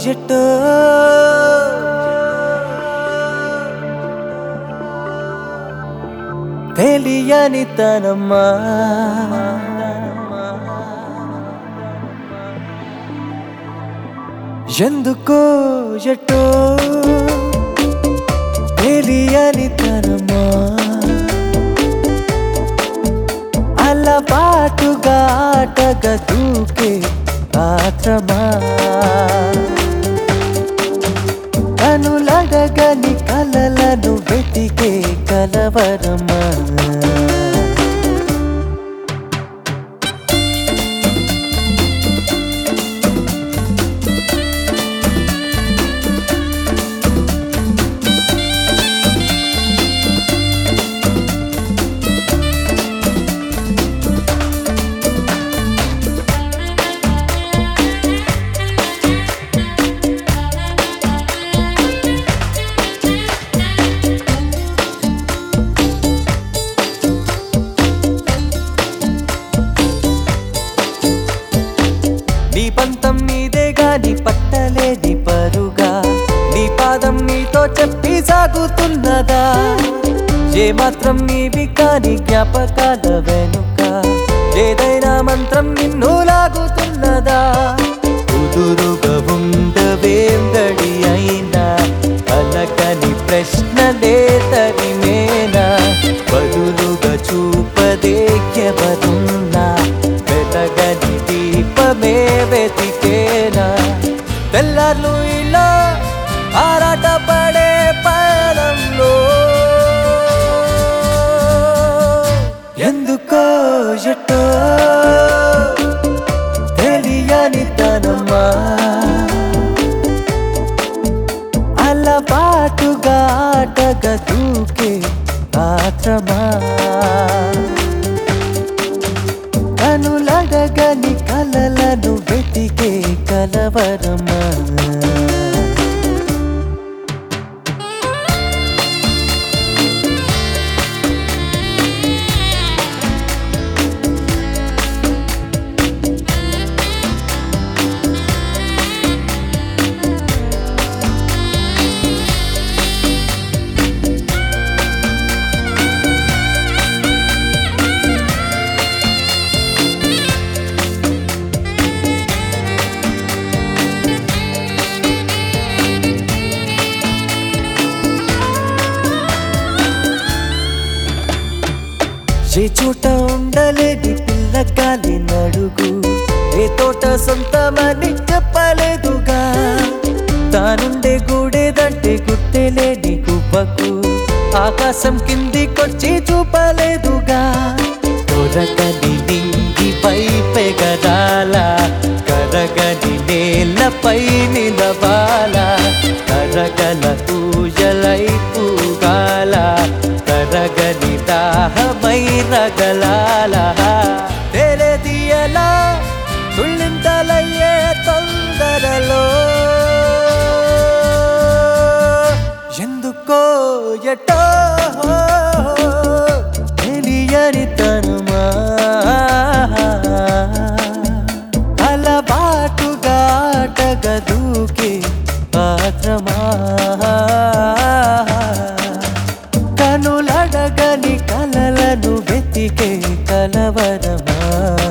ఎటో తెలియని తనమ్మా ఎందుకో ఎటో తెలియని తనమా అలవాటుగా ఆటగా దూకే పాత్రమా కనులడగని కలలను వెతికే కలవరమా నీ పంతం నీదే గాని పట్టలేని పరుగా నీ పాదం నీతో చెప్పి సాగుతున్నదా ఏ మాత్రం నీవి కాని జ్ఞాపకాల వెనుక ఏదైనా మంత్రం నిన్ను లాగుతున్నదా కుదురుగా ఉండవేం గడి అయినా అలకని ప్రశ్నలే తరిమేనా బదులుగా చూపదే ఎవరున్నా వెలగని దీపమే వెతికేనా తెల్లార్లు ఇలా ఆరాట పడే పయనంలో ఎందుకో ఎటో తెలియని తనమా అలవాటుగా ఆటగా దూకే పాత్రమా కనులడగని కలలను వెతికే కలవరమా ఏ చోట ఉండలేని పిల్లగాలి నడుగు ఏ తోట సొంతమని చెప్పలేదుగా తానుండే గూడేదంటే గుట్టెలేని గువ్వకు ఆకాశం కిందికొచ్చి చూపలేదుగా కొరకని నింగిపై పెగరాల కరగని నేలపై నిలవాల కరగల పూజలై పూగాల కరగని దాహమై రగలాల తెరదియలా తుళ్ళింతలయ్యే తొందరలో ఎందుకో ఎటో తెలియని తనుమా అలవాటుగా ఆటగా దూకే పాత్రమా కనులడగని కలలను వెతికే కలవరమా